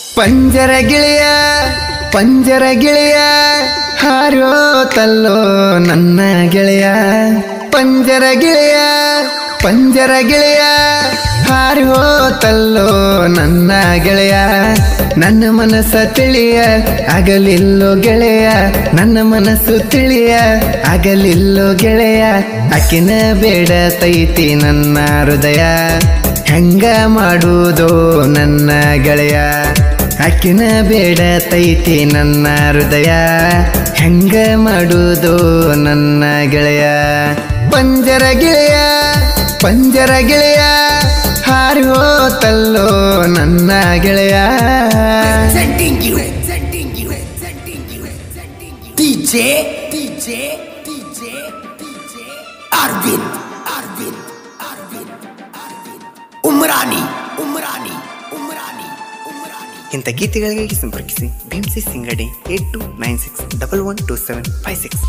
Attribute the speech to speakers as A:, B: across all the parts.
A: ಪಂಜರ ಗಿಳಿಯ ಪಂಜರ ಗಿಳಿಯ ಹಾರೋ ತಲ್ಲೋ ನನ್ನ ಗೆಳೆಯ ಪಂಜರ ಗಿಳಿಯ ಪಂಜರ ಗೆಳೆಯ ಹಾರಿ ಹೋತಲ್ಲೋ ನನ್ನ ಗೆಳೆಯ ನನ್ನ ಮನಸ್ಸ ತಿಳಿಯ ಆಗಲಿಲ್ಲೋ ಗೆಳೆಯ ನನ್ನ ಮನಸ್ಸು ತಿಳಿಯ ಆಗಲಿಲ್ಲೋ ಗೆಳೆಯ ಅಕ್ಕಿನ ಬೇಡ ತೈತಿ ನನ್ನ ಹೃದಯ ಹೆಂಗ ಮಾಡುವುದೋ ನನ್ನ ಗೆಳೆಯ ಅಕ್ಕಿನ ಬೇಡ ತೈತಿ ನನ್ನ ಹೃದಯ ಹೆಂಗ ಮಾಡುವುದೋ ನನ್ನ ಗೆಳೆಯ ಪಂಜರ ಗೆಳೆಯ ಪಂಜರ ಗೆಳೆಯ ಹಾರಿ ಹೋತಲ್ಲೋ ನನ್ನ ಗೆಳೆಯ
B: Presenting you, presenting you, presenting you, presenting you. DJ, DJ, DJ, DJ. Arvind, Arvind, Arvind, Arvind. Umrani, Umrani, Umrani, Umrani.
C: ಇಂಥ ಗೀತೆಗಳಿಗೆ ಸಂಪರ್ಕಿಸಿ Bheemsi Singadi eight two nine six double one two seven five six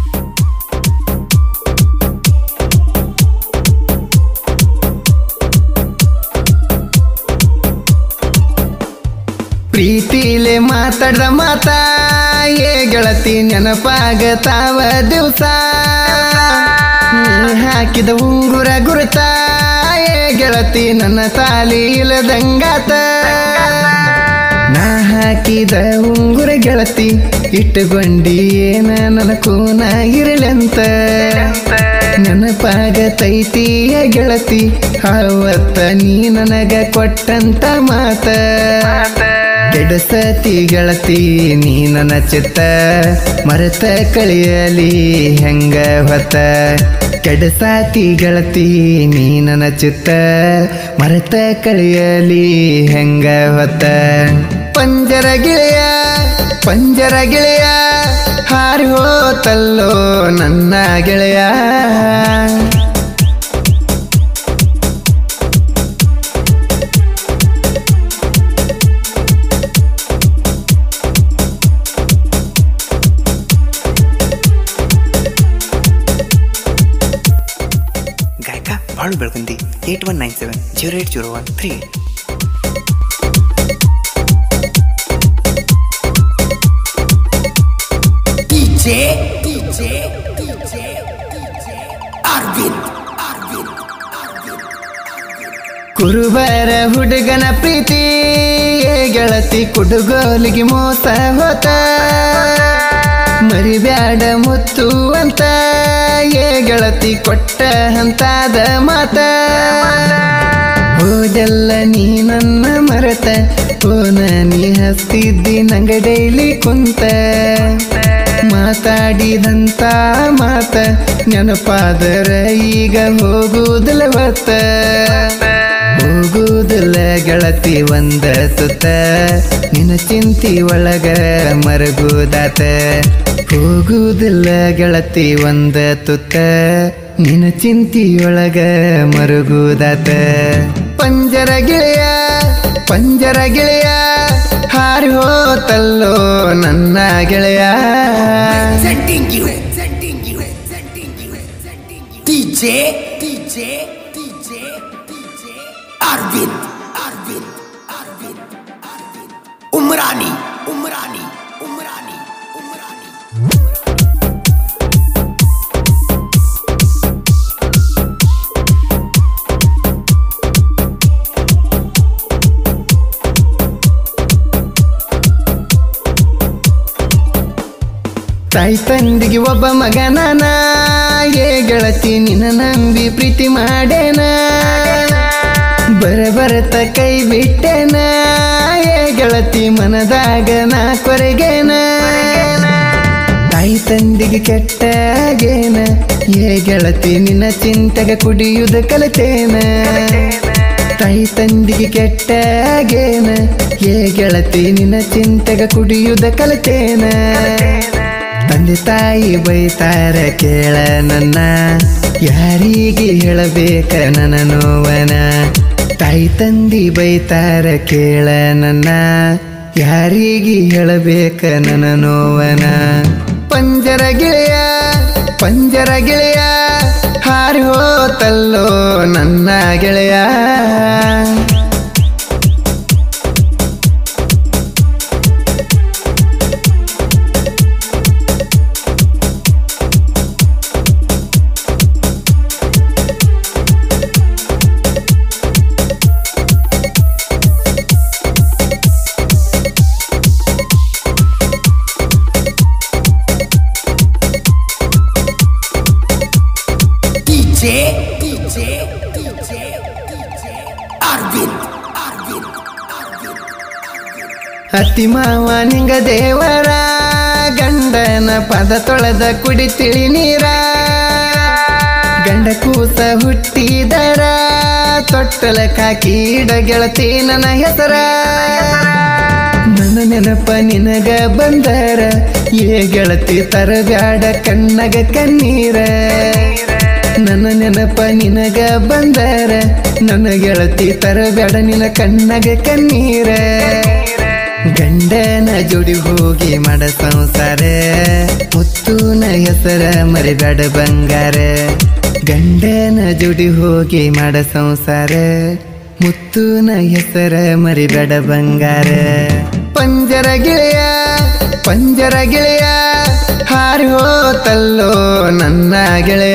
A: ಪ್ರೀತಿಲೆ ಮಾತಾಡ್ದ ಮಾತ ಏ ಗೆಳತಿ ನೆನಪಾಗತಾವ ದಿವಸ ನೀ ಹಾಕಿದ ಉಂಗುರ ಗುರುತ ಏ ಗೆಳತಿ ನನ್ನ ತಾಲಿ ಇಲ್ಲದಂಗಾತ ನಾ ಹಾಕಿದ ಉಂಗುರ ಗೆಳತಿ ಇಟ್ಟುಕೊಂಡಿ ಏನ ನನ್ನ ಕೂನ ಇರಲಂತ ನೆನಪಾಗತೈತಿಯ ಗೆಳತಿ ಅವತ್ತ ನೀ ನನಗ ಕೊಟ್ಟಂತ ಮಾತ ಕೆಡಸತಿ ಗೆಳತಿ ನೀ ನನ್ನ ಚಿತ್ತ ಮರೆತ ಕಳಿಯಲಿ ಹೆಂಗ ಹೊತ್ತ ಕೆಡಸಾತಿ ಗೆಳತಿ ನೀ ನನ್ನ ಚಿತ್ತ ಮರೆತ ಕಳಿಯಲಿ ಹೆಂಗ ಹೊತ್ತ ಪಂಜರ ಗೆಳೆಯ ಪಂಜರ ಗೆಳೆಯ ಹಾರಿ ಹೋತಲ್ಲೋ ನನ್ನ ಗೆಳೆಯ
C: ಗಾಯಕ Balu Belagundi eight one nine seven zero eight zero one three
B: DJ, DJ, DJ, DJ. Arvind, Arvind, Arvind, Arvind.
A: ಕುರುಬರ ಹುಡುಗನ ಪ್ರೀತಿ ಏ ಗೆಳತಿ ಕುಡುಗೋಲಿಗೆ ಮೋಸ ಹೋತ ಮರಿಬ್ಯಾಡ ಮುತ್ತು ಅಂತ ಏ ಗೆಳತಿ ಕೊಟ್ಟ ಹಂತಾದ ಮಾತ ಹೋದೆಲ್ಲ ನೀ ನನ್ನ ಮರೆತ ಓನ ನೀ ಹಸ್ತಿದ್ದಿ ನಂಗ ಡೈಲಿ ಕುಂತ ಮಾತಾಡಿದಂತ ಮಾತ ನೆನಪಾದರ ಈಗ ಹೋಗುವುದಿಲ್ಲ ಹೊತ್ತ ಹೋಗುವುದಿಲ್ಲ ಗೆಳತಿ ಒಂದ ಸುತ್ತ ನಿನ್ನ ಚಿಂತಿ ಒಳಗ ಮರಗುದಾತ ಹೋಗುವುದಿಲ್ಲ ಗೆಳತಿ ಒಂದ ತುತ್ತ ನಿನ್ನ ಚಿಂತಿಯೊಳಗ ಮರುಗುದಾತ ಪಂಜರ ಗೆಳೆಯ ಪಂಜರ ಗೆಳೆಯ ಹಾರಿ ಹೋತಲ್ಲೋ ನನ್ನ ಗೆಳೆಯ
B: Presenting you, presenting you, presenting you, presenting you. DJ, DJ, DJ, DJ. Arvind, Arvind, Arvind, Arvind. Umrani, Umrani, Umrani, Umrani.
A: ತಾಯಿ ತಂದಿಗೆ ಒಬ್ಬ ಮಗನಾನ ಏ ಗೆಳತಿ ನಿನ್ನ ನಂಬಿ ಪ್ರೀತಿ ಮಾಡೇನ ಬರ ಬರತ ಕೈ ಬಿಟ್ಟೆನ ಏ ಗೆಳತಿ ಮನದಾಗ ನಾ ಕೊರಗೇನ ತಾಯಿ ತಂದಿಗೆ ಕೆಟ್ಟಾಗೇನ ಏ ಗೆಳತಿ ನಿನ್ನ ಚಿಂತೆಗ ಕುಡಿಯುದ ಕಲಿತೇನ ತಾಯಿ ತಂದಿಗೆ ಕೆಟ್ಟಾಗೇನ ಏ ಗೆಳತಿ ನಿನ್ನ ಚಿಂತೆಗ ಕುಡಿಯುದ ಕಲಿತೇನ ತಂದೆ ತಾಯಿ ಬೈತಾರ ಕೇಳ ನನ್ನ ಯಾರಿಗೆ ಹೇಳಬೇಕ ನನ್ನ ನೋವನ ತಾಯಿ ತಂದಿ ಬೈತಾರ ಕೇಳ ನನ್ನ ಯಾರಿಗೆ ಹೇಳಬೇಕ ನನ್ನ ನೋವನ ಪಂಜರ ಗೆಳೆಯ ಪಂಜರ ಗೆಳೆಯ ಹಾರಿ ಹೋತಲ್ಲೋ ನನ್ನ ಗೆಳೆಯ ಅತಿ ಮಾವ ನಿಂಗ ದೇವರ ಗಂಡನ ಪದ ತೊಳೆದ ಕುಡಿ ತಿಳಿ ನೀರ ಗಂಡ ಕೂಸ ಹುಟ್ಟಿದರ ತೊಟ್ಟಲ ಕಾಕೀಡ ಗೆಳತಿ ನನ್ನ ಹೆಸರ ನನ್ನ ನೆನಪ ನಿನಗ ಬಂದರ ಏ ಗೆಳತಿ ತರಬ್ಯಾಡ ಕಣ್ಣಗ ಕಣ್ಣೀರ ನನ್ನ ನೆನಪ ನಿನಗ ಬಂದರ ನನ್ನ ಗೆಳತಿ ತರಬ್ಯಾಡ ನಿನ ಕಣ್ಣಗ ಕಣ್ಣೀರ ಗಂಡನ ಜೋಡಿ ಹೋಗಿ ಮಾಡ ಸಂಸಾರ ಮುತ್ತುನ ಹೆಸರ ಮರಿಬೇಡ ಬಂಗಾರ ಗಂಡನ ಜೋಡಿ ಹೋಗಿ ಮಾಡ ಸಂಸಾರ ಮುತ್ತುನ ಹೆಸರ ಮರಿಬೇಡ ಬಂಗಾರ ಪಂಜರ ಗೆಳೆಯ ಪಂಜರ ಗೆಳೆಯ ಹಾರಿ ಹೋತಲ್ಲೋ ನನ್ನ ಗೆಳೆಯ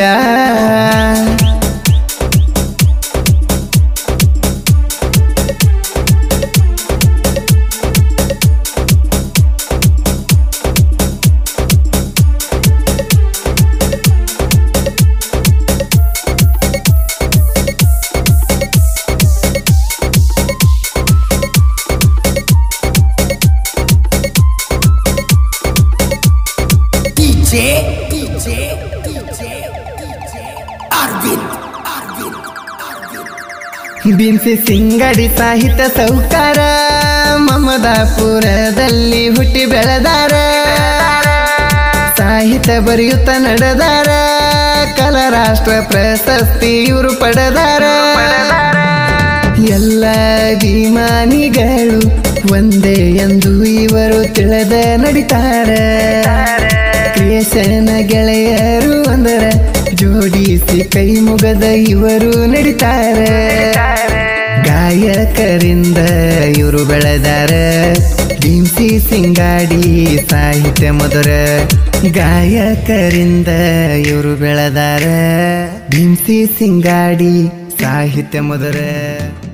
B: DJ, DJ, DJ, DJ, Arvind, Arvind, Arvind.
A: ಬಿನ್ಸಿ ಸಿಂಗಡಿ ಸಾಹಿತ್ಯ ಸೌಕಾರ ಮಮದಾಪುರದಲ್ಲಿ ಹುಟ್ಟಿ ಬೆಳೆದಾರ ಸಾಹಿತ್ಯ ಬರೆಯುತ್ತ ನಡೆದಾರ ಕಲಾ ರಾಷ್ಟ್ರ ಪ್ರಶಸ್ತಿ ಇವರು ಪಡೆದಾರ ಎಲ್ಲ ಅಭಿಮಾನಿಗಳು ಒಂದೇ ಎಂದು ಇವರು ತಿಳಿದ ನಡಿತಾರ ಕ್ರಿಯೇಶನ ಗೆಳೆಯರು ಅಂದರ ಜೋಡಿಸಿ ಕೈ ಮುಗದ ಇವರು ನಡಿತಾರ ಗಾಯಕರಿಂದ ಇವರು ಬೆಳೆದಾರ ಡಿಂಸಿ ಸಿಂಗಾಡಿ ಸಾಹಿತ್ಯ ಮಧುರ ಗಾಯಕರಿಂದ ಇವರು ಬೆಳೆದಾರ ಡಿಂಸಿ ಸಿಂಗಾಡಿ ಸಾಹಿತ್ಯ ಮಧುರ